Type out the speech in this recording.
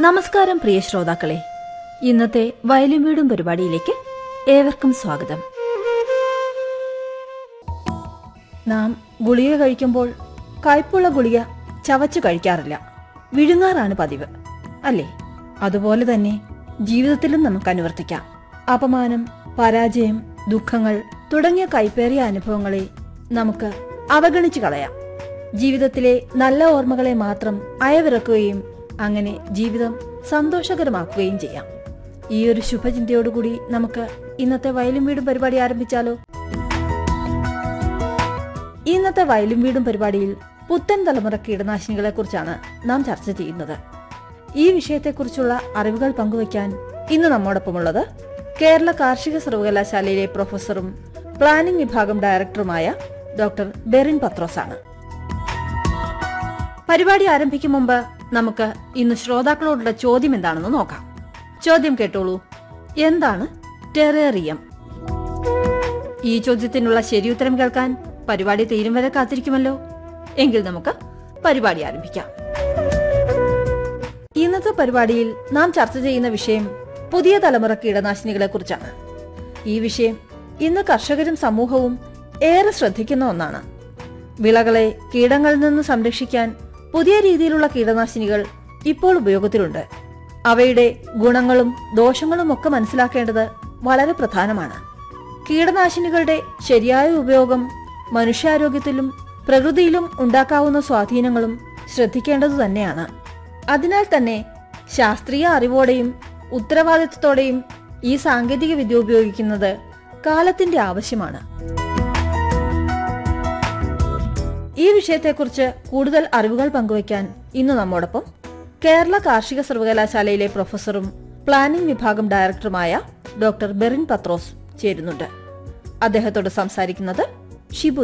നമസ്കാരം പ്രിയ ശ്രോതാക്കളെ ഇന്നത്തെ വയലും വീടും പരിപാടിയിലേക്ക് ഏവർക്കും സ്വാഗതം നാം ഗുളിക കഴിക്കുമ്പോൾ കയ്പുള്ള ഗുളിക ചവച്ചു കഴിക്കാറില്ല വിഴുങ്ങാറാണ് പതിവ് അല്ലേ അതുപോലെ തന്നെ ജീവിതത്തിലും നമുക്ക് അനുവർത്തിക്കാം അപമാനം പരാജയം ദുഃഖങ്ങൾ തുടങ്ങിയ കൈപ്പേറിയ അനുഭവങ്ങളെ നമുക്ക് അവഗണിച്ചു കളയാം ജീവിതത്തിലെ നല്ല ഓർമ്മകളെ മാത്രം അയവിറക്കുകയും അങ്ങനെ ജീവിതം സന്തോഷകരമാക്കുകയും ചെയ്യാം ഈ ഒരു ശുഭചിന്തയോടുകൂടി നമുക്ക് ഇന്നത്തെ വയലും വീടും പരിപാടി ആരംഭിച്ചാലോ ഇന്നത്തെ വയലും വീടും പരിപാടിയിൽ പുത്തൻ തലമുറ കീടനാശിനികളെ കുറിച്ചാണ് നാം ചർച്ച ചെയ്യുന്നത് ഈ വിഷയത്തെക്കുറിച്ചുള്ള അറിവുകൾ പങ്കുവയ്ക്കാൻ ഇന്ന് നമ്മോടൊപ്പമുള്ളത് കേരള കാർഷിക സർവകലാശാലയിലെ പ്രൊഫസറും പ്ലാനിംഗ് വിഭാഗം ഡയറക്ടറുമായ ഡോക്ടർ ബെറിൻ പത്രോസ് ആണ് പരിപാടി ആരംഭിക്കും മുമ്പ് നമുക്ക് ഇന്ന് ശ്രോതാക്കളോടുള്ള ചോദ്യം എന്താണെന്ന് നോക്കാം ചോദ്യം കേട്ടോളൂ എന്താണ് ടെറേറിയം ഈ ചോദ്യത്തിനുള്ള ശരിയുത്തരം കേൾക്കാൻ പരിപാടി തീരും വരെ കാത്തിരിക്കുമല്ലോ എങ്കിൽ നമുക്ക് പരിപാടി ആരംഭിക്കാം ഇന്നത്തെ പരിപാടിയിൽ നാം ചർച്ച ചെയ്യുന്ന വിഷയം പുതിയ തലമുറ കീടനാശിനികളെ കുറിച്ചാണ് ഈ വിഷയം ഇന്ന് കർഷകരും സമൂഹവും ഏറെ ശ്രദ്ധിക്കുന്ന ഒന്നാണ് വിളകളെ കീടങ്ങളിൽ നിന്ന് സംരക്ഷിക്കാൻ പുതിയ രീതിയിലുള്ള കീടനാശിനികൾ ഇപ്പോൾ ഉപയോഗത്തിലുണ്ട് അവയുടെ ഗുണങ്ങളും ദോഷങ്ങളും ഒക്കെ മനസ്സിലാക്കേണ്ടത് വളരെ പ്രധാനമാണ് കീടനാശിനികളുടെ ശരിയായ ഉപയോഗം മനുഷ്യാരോഗ്യത്തിലും പ്രകൃതിയിലും ഉണ്ടാക്കാവുന്ന സ്വാധീനങ്ങളും ശ്രദ്ധിക്കേണ്ടതു തന്നെയാണ് അതിനാൽ തന്നെ ശാസ്ത്രീയ അറിവോടെയും ഉത്തരവാദിത്വത്തോടെയും ഈ സാങ്കേതിക വിദ്യ ഉപയോഗിക്കുന്നത് കാലത്തിന്റെ ആവശ്യമാണ് ഈ വിഷയത്തെക്കുറിച്ച് കൂടുതൽ അറിവുകൾ പങ്കുവയ്ക്കാൻ ഇന്ന് നമ്മോടൊപ്പം കേരള കാർഷിക സർവകലാശാലയിലെ പ്രൊഫസറും പ്ലാനിംഗ് വിഭാഗം ഡയറക്ടറുമായ ഡോക്ടർ ബെറിൻ പത്രോസ് ചേരുന്നുണ്ട് അദ്ദേഹത്തോട് സംസാരിക്കുന്നത് ഷിബു